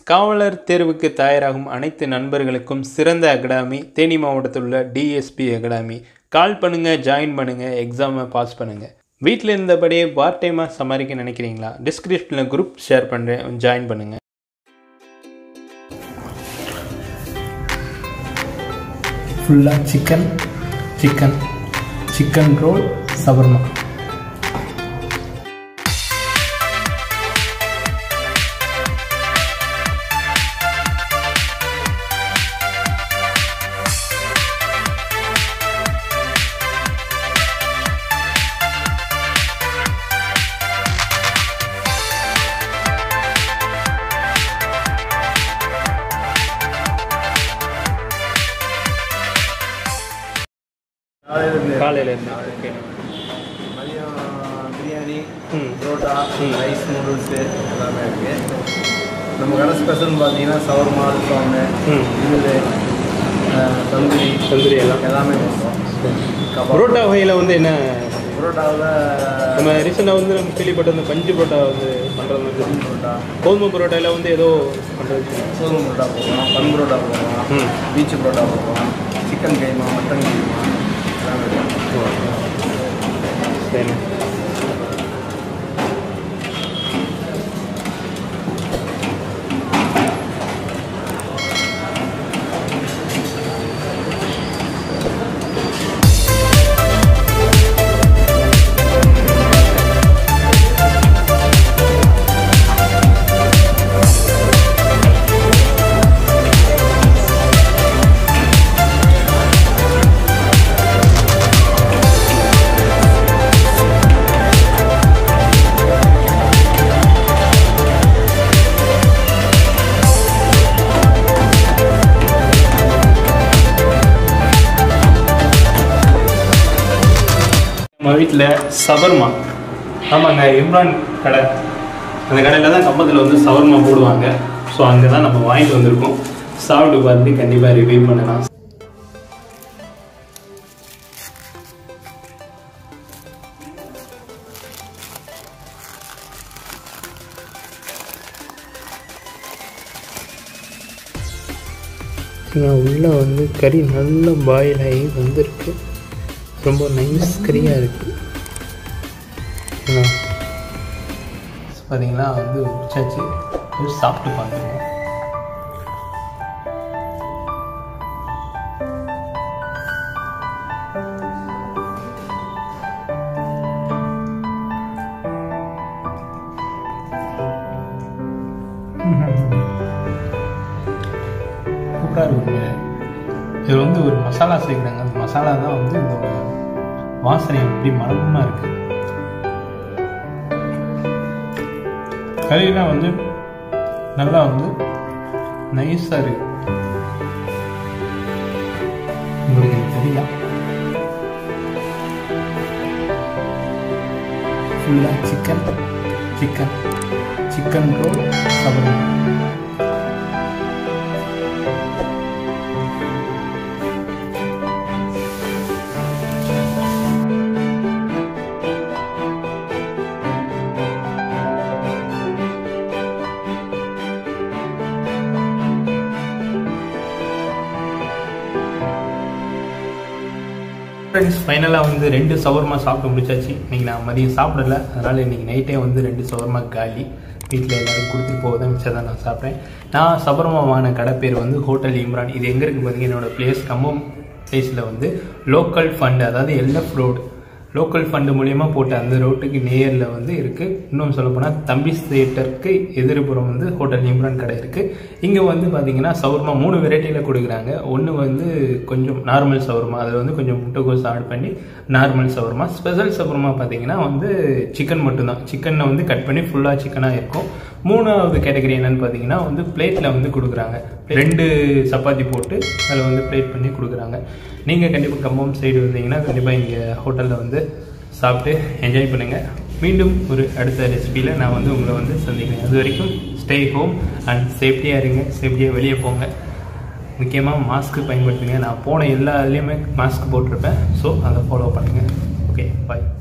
காவலர் தேர்வுக்கு தயாராகும் அனைத்து நண்பர்களுக்கும் சிறந்த அகாடமி தேனி மாவட்டத்தில் உள்ள டிஎஸ்பி அகாடமி கால் பண்ணுங்கள் ஜாயின் பண்ணுங்கள் எக்ஸாமை பாஸ் பண்ணுங்கள் வீட்டில் இருந்தபடியே பார்ட் டைமாக சம்பாதிக்க நினைக்கிறீங்களா டிஸ்கிரிப்ஷனில் குரூப் ஷேர் பண்ணுறேன் ஜாயின் பண்ணுங்கள் ஃபுல்லாக சிக்கன் சிக்கன் சிக்கன் ரோல் சவர்மா காலையில் இருந்து ஓகே மதியம் பிரியாணி ம் புரோட்டா ரைஸ் நூடுல்ஸு எல்லாமே இருக்குது நம்ம கடை ஸ்பெஷல்னு பார்த்தீங்கன்னா சவர்மா அல்ஃபாமு ம் இது தந்தூரி தந்தூரி எல்லாம் எல்லாமே பண்ணுறோம் கபாப் புரோட்டா வகையில் வந்து என்ன புரோட்டாவில் நம்ம ரீசெண்டாக வந்து நம்ம கேள்விப்பட்ட அந்த பஞ்சு புரோட்டா வந்து பண்ணுறது மாதிரி புரோட்டா கோதுமை புரோட்டாவில் வந்து ஏதோ பண்ணுறது சோறு புரோட்டா போடுறோம் பன் புரோட்டா போடுறோம் ம் பீச் புரோட்டா போடுறோம் சிக்கன் கைமா மட்டன் கைமா எல்லாமே பண்ணுறோம் சரி நம்ம வீட்டில் சவர்மா ஆமாங்க இம்ரான் கடை அந்த கடையில் தான் கம்பத்தில் வந்து சவர்மா போடுவாங்க ஸோ அங்கே தான் நம்ம வாங்கிட்டு வந்திருக்கோம் சாப்பிட்டு பார்த்துட்டு கண்டிப்பாக ரிவ்யூ பண்ணலாம் உள்ளே வந்து கறி நல்லா பாயில் ஆகி வந்திருக்கு ரொம்ப நைஸ் கறியாக இருக்குது பார்த்தீங்களா வந்து முடிச்சாச்சு போய் சாப்பிட்டு பார்த்துருவோம் சூப்பராக இருக்குங்க இது வந்து ஒரு மசாலா சேர்க்குறாங்க அந்த மசாலா தான் வந்து இதோட வாசனை எப்படி மனமாக இருக்கு கறிலாம் வந்து நல்லா வந்து நைஸாக இருக்கு உங்களுக்கு இது தெரியல ஃபுல்லாக சிக்கன் சிக்கன் சிக்கன் ரோல் சவர்மா ஃப்ரெண்ட்ஸ் ஃபைனலாக வந்து ரெண்டு சவர்மா சாப்பிட்டு முடிச்சாச்சு இன்னைக்கு நான் மதியம் சாப்பிடல அதனால் இன்னைக்கு நைட்டே வந்து ரெண்டு சவர்மா காலி வீட்டில் எல்லாரும் கொடுத்துட்டு போக தான் மிச்சம் தான் நான் சாப்பிட்டேன் நான் சபர்மா வாங்கின கடை பேர் வந்து ஹோட்டல் இம்ரான் இது எங்கே இருக்குது பார்த்தீங்கன்னா என்னோட பிளேஸ் கம்பம் பிளேஸில் வந்து லோக்கல் ஃபண்டு அதாவது எல்எஃப் ரோடு லோக்கல் ஃபண்டு மூலியமா போட்ட அந்த ரோட்டுக்கு நேரில் வந்து இருக்குது இன்னும் சொல்லப்போனால் தம்பி தேட்டருக்கு எதிர்புறம் வந்து ஹோட்டல் இம்ரான் கடை இருக்குது இங்கே வந்து பார்த்தீங்கன்னா சவர்மா மூணு வெரைட்டியில் கொடுக்குறாங்க ஒன்று வந்து கொஞ்சம் நார்மல் சவர்மா அதில் வந்து கொஞ்சம் முட்டைகோஸ் ஆட் பண்ணி நார்மல் சவர்மா ஸ்பெஷல் சவர்மா பார்த்தீங்கன்னா வந்து சிக்கன் மட்டும்தான் சிக்கனை வந்து கட் பண்ணி ஃபுல்லாக சிக்கனாக இருக்கும் மூணாவது கேட்டகரி என்னன்னு பார்த்தீங்கன்னா வந்து பிளேட்டில் வந்து கொடுக்குறாங்க ரெண்டு சப்பாத்தி போட்டு அதில் வந்து பிளேட் பண்ணி கொடுக்குறாங்க நீங்கள் கண்டிப்பாக கம்பம் சைடு வந்தீங்கன்னா கண்டிப்பாக இங்கே ஹோட்டலில் வந்து சாப்பிட்டு என்ஜாய் பண்ணுங்கள் மீண்டும் ஒரு அடுத்த ரெசிபியில் நான் வந்து உங்களை வந்து சந்திக்கிறேன் அது வரைக்கும் ஸ்டே ஹோம் அண்ட் சேஃப்டியாக இருங்க சேஃப்டியாக வெளியே போங்க முக்கியமாக மாஸ்க்கு பயன்படுத்துங்க நான் போன எல்லா இதுலேயுமே மாஸ்க் போட்டிருப்பேன் ஸோ அதை ஃபாலோ பண்ணுங்கள் ஓகே பாய்